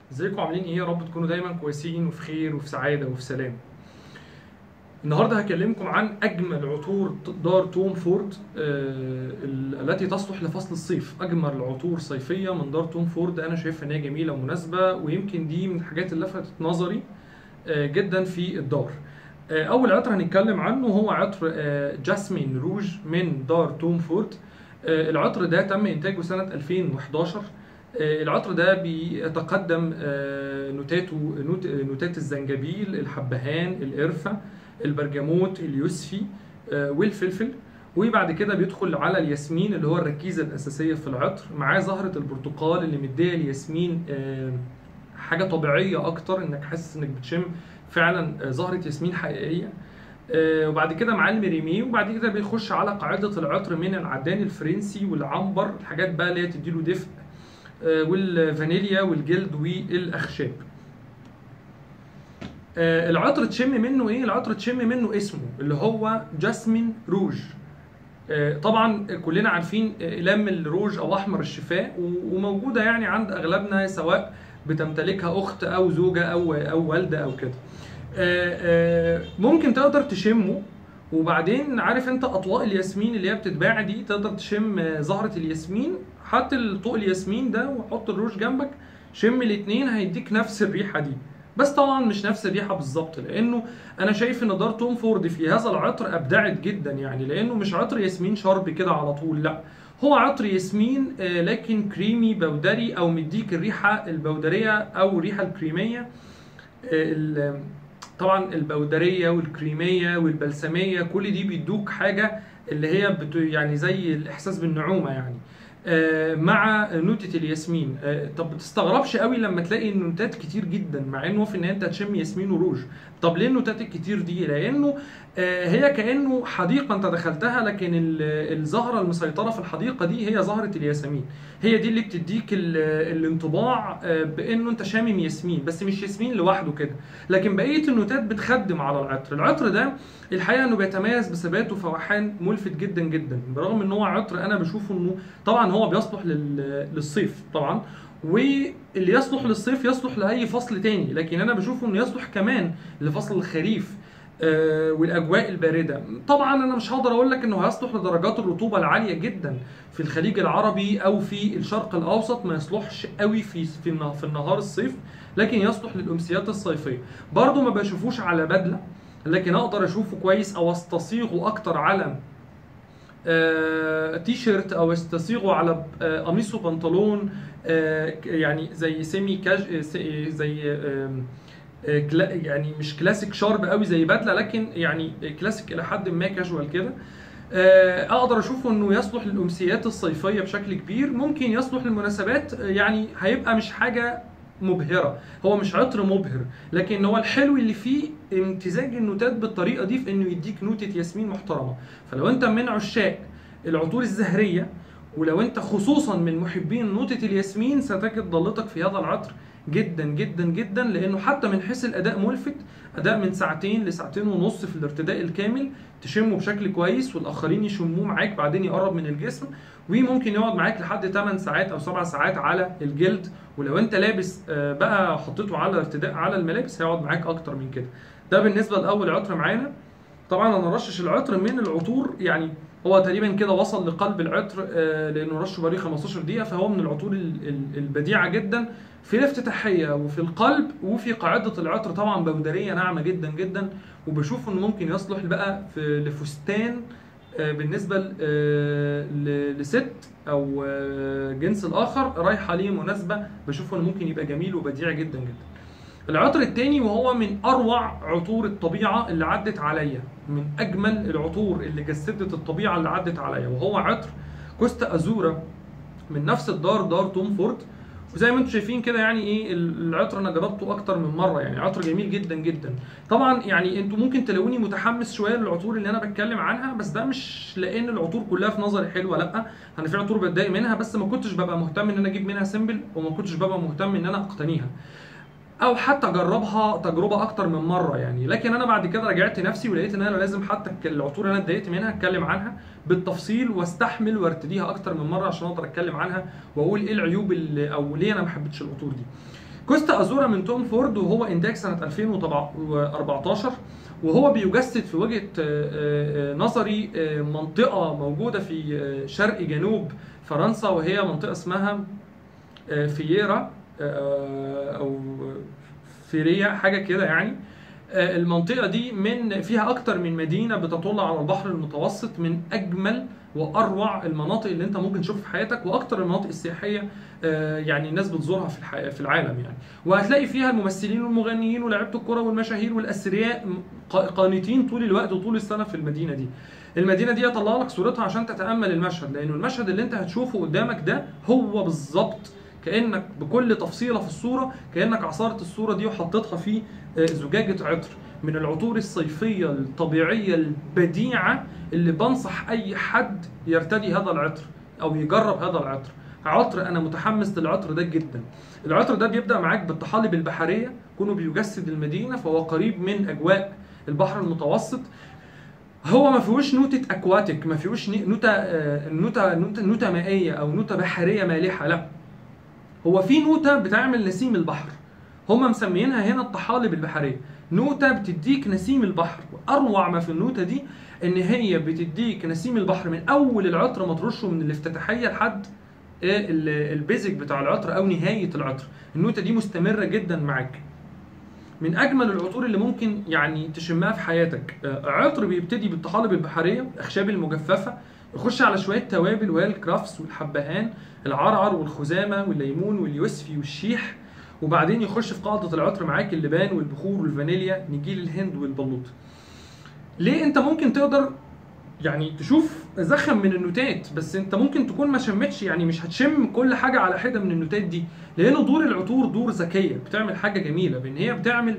ازيكم عاملين ايه يا رب تكونوا دايما كويسين وفي خير وفي سعاده وفي سلام النهارده هكلمكم عن اجمل عطور دار توم فورد آه، ال- التي تصلح لفصل الصيف اجمل عطور صيفيه من دار توم فورد انا شايفها ان هي جميله ومناسبه ويمكن دي من الحاجات اللي لفتت نظري آه، جدا في الدار آه، اول عطر هنتكلم عنه هو عطر آه، جاسمين روج من دار توم فورد آه، العطر ده تم انتاجه سنه 2011 آه، العطر ده بيتقدم آه، نوتاته نوت نوتات الزنجبيل الحبهان القرفه البرجموت اليوسفي آه، والفلفل وبعد كده بيدخل على الياسمين اللي هو الركيزه الاساسيه في العطر معاه زهره البرتقال اللي مديه الياسمين آه، حاجه طبيعيه اكتر انك حاسس انك بتشم فعلا آه، زهره ياسمين حقيقيه آه، وبعد كده معاه الميريمي وبعد كده بيخش على قاعده العطر من العدان الفرنسي والعنبر الحاجات بقى اللي هي تديله دفء آه، والفانيليا والجلد والاخشاب آه، العطر تشم منه ايه العطر تشم منه اسمه اللي هو جاسمين روج آه، طبعا كلنا عارفين اقلام الروج او احمر الشفاء و- وموجوده يعني عند اغلبنا سواء بتمتلكها اخت او زوجه او او والده او كده آه، آه، ممكن تقدر تشمه وبعدين عارف انت اطواق الياسمين اللي هي بتتباع دي تقدر تشم آه، زهره الياسمين حط الطوق الياسمين ده وحط الروج جنبك شم الاتنين هيديك نفس الريحه دي بس طبعا مش نفس الريحه بالظبط لانه انا شايف ان دار توم فورد في هذا العطر ابدعت جدا يعني لانه مش عطر ياسمين شرب كده على طول لا هو عطر ياسمين آه، لكن كريمي بودري او مديك الريحه البودريه او الريحه الكريميه آه، ال- طبعا البودريه والكريميه والبلسميه كل دي بيدوك حاجه اللي هي بت يعني زي الاحساس بالنعومه يعني آه، مع نوتة الياسمين آه، طب بتستغربش قوي لما تلاقي النوتات كتير جدا مع انه في النهايه انت هتشم ياسمين وروج طب ليه النوتات الكتير دي لانه آه، هي كانه حديقه انت دخلتها لكن ال- الزهره المسيطره في الحديقه دي هي زهره الياسمين هي دي اللي بتديك ال- الانطباع آه، بانه انت شامم ياسمين بس مش ياسمين لوحده كده لكن بقيه النوتات بتخدم على العطر العطر ده الحقيقه انه بيتميز بثبات وفوحان ملفت جدا جدا برغم ان هو عطر انا بشوفه انه طبعا هو بيصلح لل- للصيف طبعا واللي يصلح للصيف يصلح لاي فصل تاني لكن انا بشوفه انه يصلح كمان لفصل الخريف آه، والاجواء البارده طبعا انا مش هقدر اقول لك انه هيصلح لدرجات الرطوبه العاليه جدا في الخليج العربي او في الشرق الاوسط ما يصلحش قوي في في النه- في النهار الصيف لكن يصلح للامسيات الصيفيه برضه ما بشوفوش على بدله لكن اقدر اشوفه كويس او استصيغه اكتر على آه، تي شيرت او استصيغه على آه، قميص وبنطلون آه، ك- يعني زي سيمي كاج آه، س- آه، زي آم، آه، كلا يعني مش كلاسيك شارب قوي زي بدله لكن يعني كلاسيك الى حد ما كاجوال كده آه، اقدر اشوفه انه يصلح للامسيات الصيفيه بشكل كبير ممكن يصلح للمناسبات آه، يعني هيبقى مش حاجه مبهره هو مش عطر مبهر لكن هو الحلو اللي فيه امتزاج النوتات بالطريقه دي في انه يديك نوتة ياسمين محترمه فلو انت من عشاق العطور الزهريه ولو انت خصوصا من محبين نوتة الياسمين ستجد ضالتك في هذا العطر جدا جدا جدا لانه حتى من حيث الاداء ملفت اداء من ساعتين لساعتين ونص في الارتداء الكامل تشمه بشكل كويس والاخرين يشموه معاك بعدين يقرب من الجسم وممكن يقعد معاك لحد 8 ساعات او 7 ساعات على الجلد ولو انت لابس آه، بقى حطيته على ارتداء على الملابس هيقعد معاك اكتر من كده ده بالنسبه لاول عطر معانا طبعا انا رشش العطر من العطور يعني هو تقريبا كده وصل لقلب العطر آه، لانه رشه بقاله 15 دقيقه فهو من العطور ال- ال- البديعه جدا في الافتتاحيه وفي القلب وفي قاعده العطر طبعا بودريه ناعمه جدا جدا وبشوف انه ممكن يصلح بقى في لفستان آه، بالنسبه ل- آه، ل- لست او آه، جنس الاخر رايحه ليه مناسبه بشوف انه ممكن يبقى جميل وبديع جدا جدا العطر التاني وهو من اروع عطور الطبيعه اللي عدت عليا من اجمل العطور اللي جسدت الطبيعه اللي عدت عليا وهو عطر كوستا ازورا من نفس الدار دار توم فورد وزي ما انتم شايفين كده يعني ايه العطر انا جربته اكتر من مره يعني عطر جميل جدا جدا طبعا يعني انتوا ممكن تلاقوني متحمس شويه للعطور اللي انا بتكلم عنها بس ده مش لان العطور كلها في نظري حلوه لا انا في عطور بتضايق منها بس ما كنتش ببقى مهتم ان انا اجيب منها سيمبل وما كنتش ببقى مهتم ان انا اقتنيها او حتى اجربها تجربه اكتر من مره يعني لكن انا بعد كده رجعت نفسي ولقيت ان انا لازم حتى الك- العطور اللي انا اتضايقت منها اتكلم عنها بالتفصيل واستحمل وارتديها اكتر من مره عشان اقدر اتكلم عنها واقول ايه العيوب اللي او ليه انا ما حبيتش العطور دي كوستا ازورا من توم فورد وهو انتاج سنه 2014 وهو بيجسد في وجهه آه، آه، آه، نظري آه، منطقه موجوده في آه، شرق جنوب فرنسا وهي منطقه اسمها آه، فييرا آه، او فيريا حاجه كده يعني آه، المنطقه دي من فيها اكتر من مدينه بتطل على البحر المتوسط من اجمل واروع المناطق اللي انت ممكن تشوفها في حياتك واكتر المناطق السياحيه آه، يعني الناس بتزورها في الح- في العالم يعني وهتلاقي فيها الممثلين والمغنيين ولاعيبه الكره والمشاهير والاثرياء ق- قانتين طول الوقت وطول السنه في المدينه دي المدينه دي اطلع لك صورتها عشان تتامل المشهد لانه المشهد اللي انت هتشوفه قدامك ده هو بالظبط كانك بكل تفصيله في الصوره كانك عصرت الصوره دي وحطيتها في آه، زجاجه عطر من العطور الصيفيه الطبيعيه البديعه اللي بنصح اي حد يرتدي هذا العطر او يجرب هذا العطر عطر انا متحمس للعطر ده جدا العطر ده بيبدا معاك بالطحالب البحريه كونه بيجسد المدينه فهو قريب من اجواء البحر المتوسط هو ما فيهوش نوتة اكواتيك ما فيهوش ني- نوتة آه، نوتة نوتة نوتة مائية او نوتة بحرية مالحة لا هو في نوتة بتعمل نسيم البحر هم مسميينها هنا الطحالب البحرية نوتة بتديك نسيم البحر واروع ما في النوتة دي ان هي بتديك نسيم البحر من اول العطر ما ترشه من الافتتاحية لحد إيه ال- البيزك بتاع العطر او نهاية العطر النوتة دي مستمرة جدا معاك من اجمل العطور اللي ممكن يعني تشمها في حياتك آه، عطر بيبتدي بالطحالب البحريه الاخشاب المجففه يخش على شويه توابل وهي الكرافس والحبهان العرعر والخزامه والليمون واليوسفي والشيح وبعدين يخش في قاعده العطر معاك اللبان والبخور والفانيليا نجيل الهند والبلوط ليه انت ممكن تقدر يعني تشوف زخم من النوتات بس انت ممكن تكون ما شمتش يعني مش هتشم كل حاجه على حده من النوتات دي لان دور العطور دور ذكيه بتعمل حاجه جميله بان هي بتعمل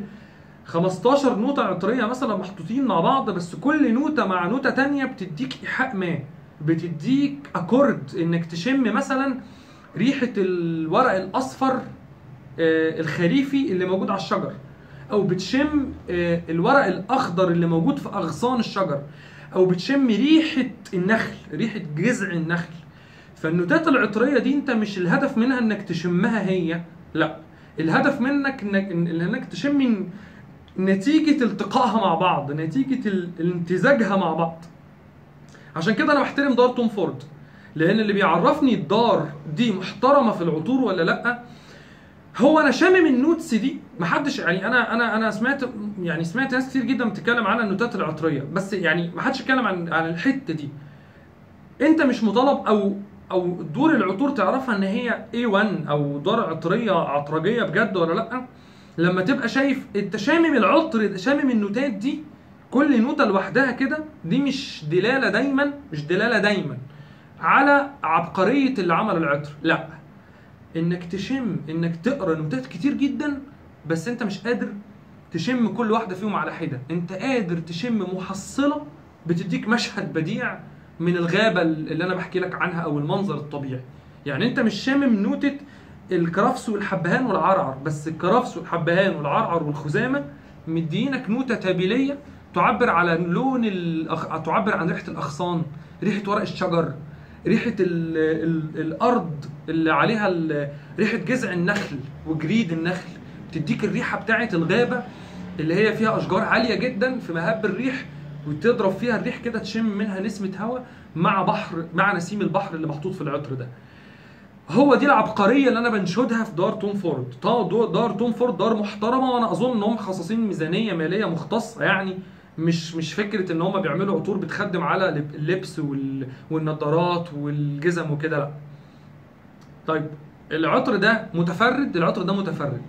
15 نوتة عطرية مثلا محطوطين مع بعض بس كل نوتة مع نوتة تانية بتديك إيحاء ما بتديك أكورد إنك تشم مثلا ريحة الورق الأصفر آه، الخريفي اللي موجود على الشجر أو بتشم آه، الورق الأخضر اللي موجود في أغصان الشجر أو بتشم ريحة النخل ريحة جذع النخل فالنوتات العطرية دي أنت مش الهدف منها إنك تشمها هي لا الهدف منك انك انك تشم نتيجة التقائها مع بعض نتيجة ال- امتزاجها مع بعض عشان كده انا بحترم دار توم فورد لان اللي بيعرفني الدار دي محترمة في العطور ولا لا هو انا شامم النوتس دي محدش يعني انا انا انا سمعت يعني سمعت ناس كتير جدا بتتكلم عن النوتات العطريه بس يعني ما حدش اتكلم عن عن الحته دي انت مش مطالب او او دور العطور تعرفها ان هي A1 او دار عطريه عطرجيه بجد ولا لا لما تبقى شايف انت شامم العطر شامم النوتات دي كل نوتة لوحدها كده دي مش دلالة دايما مش دلالة دايما على عبقرية اللي عمل العطر لا انك تشم انك تقرا نوتات كتير جدا بس انت مش قادر تشم كل واحدة فيهم على حدة انت قادر تشم محصلة بتديك مشهد بديع من الغابة اللي انا بحكي لك عنها او المنظر الطبيعي يعني انت مش شامم نوتة الكرفس والحبهان والعرعر بس الكرفس والحبهان والعرعر والخزامة مدينك نوتة تابلية تعبر على لون الأخ... تعبر عن ريحة الأغصان ريحة ورق الشجر ريحة ال... ال... الأرض اللي عليها ال... ريحة جذع النخل وجريد النخل تديك الريحة بتاعة الغابة اللي هي فيها أشجار عالية جدا في مهب الريح وتضرب فيها الريح كده تشم منها نسمة هواء مع بحر مع نسيم البحر اللي محطوط في العطر ده هو دي العبقريه اللي انا بنشدها في دار توم فورد طا- دو- دار توم فورد دار محترمه وانا اظن ان هم مخصصين ميزانيه ماليه مختصه يعني مش مش فكره ان هم بيعملوا عطور بتخدم على لب- اللبس وال- والنضارات والجزم وكده لا طيب العطر ده متفرد العطر ده متفرد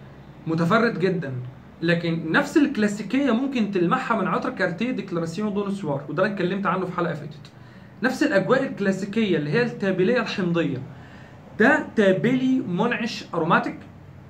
متفرد جدا لكن نفس الكلاسيكيه ممكن تلمحها من عطر كارتيه ديكلاراسيون دون سوار وده انا اتكلمت عنه في حلقه فاتت نفس الاجواء الكلاسيكيه اللي هي التابليه الحمضيه ده تابلي منعش اروماتيك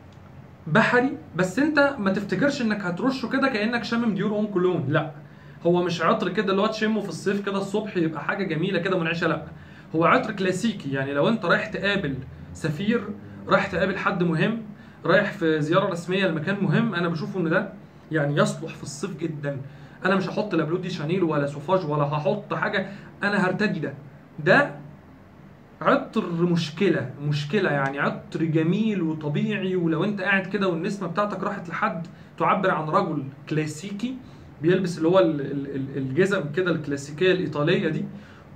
بحري بس انت ما تفتكرش انك هترشه كده كانك شامم ديور اون كولون لا هو مش عطر كده اللي هو تشمه في الصيف كده الصبح يبقى حاجه جميله كده منعشه لا هو عطر كلاسيكي يعني لو انت رايح تقابل سفير رايح تقابل حد مهم رايح في زياره رسميه لمكان مهم انا بشوفه ان ده يعني يصلح في الصيف جدا انا مش هحط لا بلو دي شانيل ولا سوفاج ولا هحط حاجه انا هرتدي ده ده عطر مشكله مشكله يعني عطر جميل وطبيعي ولو انت قاعد كده والنسمه بتاعتك راحت لحد تعبر عن رجل كلاسيكي بيلبس اللي هو ال- ال- ال- الجزم كده الكلاسيكيه الايطاليه دي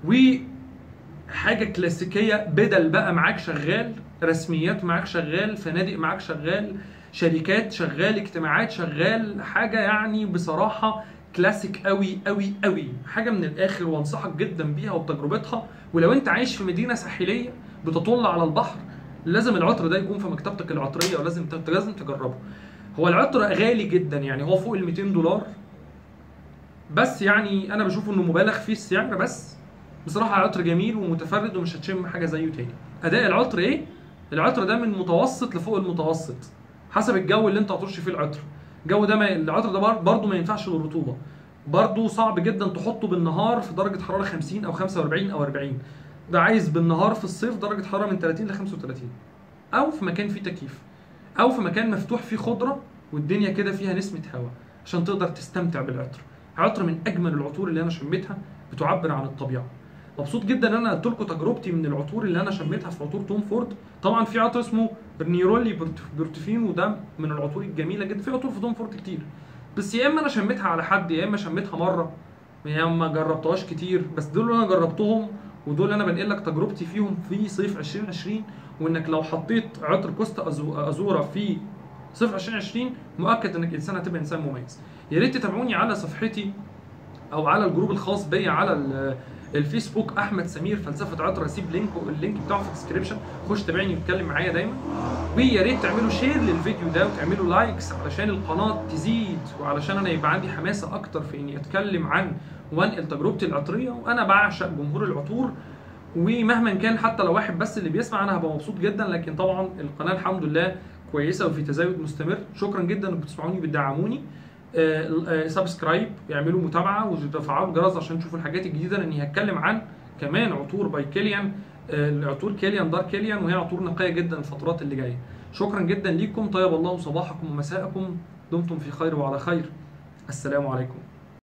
وحاجه كلاسيكيه بدل بقى معاك شغال رسميات معاك شغال فنادق معاك شغال شركات شغال اجتماعات شغال حاجه يعني بصراحه كلاسيك قوي قوي قوي حاجه من الاخر وانصحك جدا بيها وبتجربتها ولو انت عايش في مدينه ساحليه بتطل على البحر لازم العطر ده يكون في مكتبتك العطريه ولازم ت- لازم تجربه هو العطر غالي جدا يعني هو فوق ال 200 دولار بس يعني انا بشوف انه مبالغ فيه السعر بس بصراحه عطر جميل ومتفرد ومش هتشم حاجه زيه تاني اداء العطر ايه العطر ده من متوسط لفوق المتوسط حسب الجو اللي انت هترش فيه العطر الجو ده ما العطر ده بر- برضه ما ينفعش للرطوبه برضه صعب جدا تحطه بالنهار في درجه حراره 50 او 45 او 40 ده عايز بالنهار في الصيف درجه حراره من 30 ل 35 او في مكان فيه تكييف او في مكان مفتوح فيه خضره والدنيا كده فيها نسمه هواء عشان تقدر تستمتع بالعطر عطر من اجمل العطور اللي انا شميتها بتعبر عن الطبيعه مبسوط جدا ان انا قلت لكم تجربتي من العطور اللي انا شميتها في عطور توم فورد طبعا في عطر اسمه برنيرولي بورت- بورتوفين وده من العطور الجميله جدا في عطور في توم فورد كتير بس يا اما انا شميتها على حد يا اما شميتها مره يا اما ما جربتهاش كتير بس دول اللي انا جربتهم ودول انا بنقل لك تجربتي فيهم في صيف 2020 وانك لو حطيت عطر كوستا أزو- ازورا في صيف 2020 مؤكد انك انسان هتبقى انسان مميز يا ريت تتابعوني على صفحتي او على الجروب الخاص بيا على ال- الفيسبوك احمد سمير فلسفه عطر هسيب لينك اللينك بتاعه في الديسكربشن خش تابعني واتكلم معايا دايما ويا ريت تعملوا شير للفيديو ده وتعملوا لايكس علشان القناه تزيد وعلشان انا يبقى عندي حماسه اكتر في اني اتكلم عن وانقل تجربتي العطريه وانا بعشق جمهور العطور ومهما كان حتى لو واحد بس اللي بيسمع انا هبقى مبسوط جدا لكن طبعا القناه الحمد لله كويسه وفي تزايد مستمر شكرا جدا انكم بتسمعوني بتدعموني آه، آه، سبسكرايب يعملوا متابعه وتفعلوا الجرس عشان تشوفوا الحاجات الجديده لاني هتكلم عن كمان عطور باي كيليان آه، عطور كيليان دار كيليان وهي عطور نقيه جدا الفترات اللي جايه شكرا جدا ليكم طيب الله صباحكم ومساءكم دمتم في خير وعلى خير السلام عليكم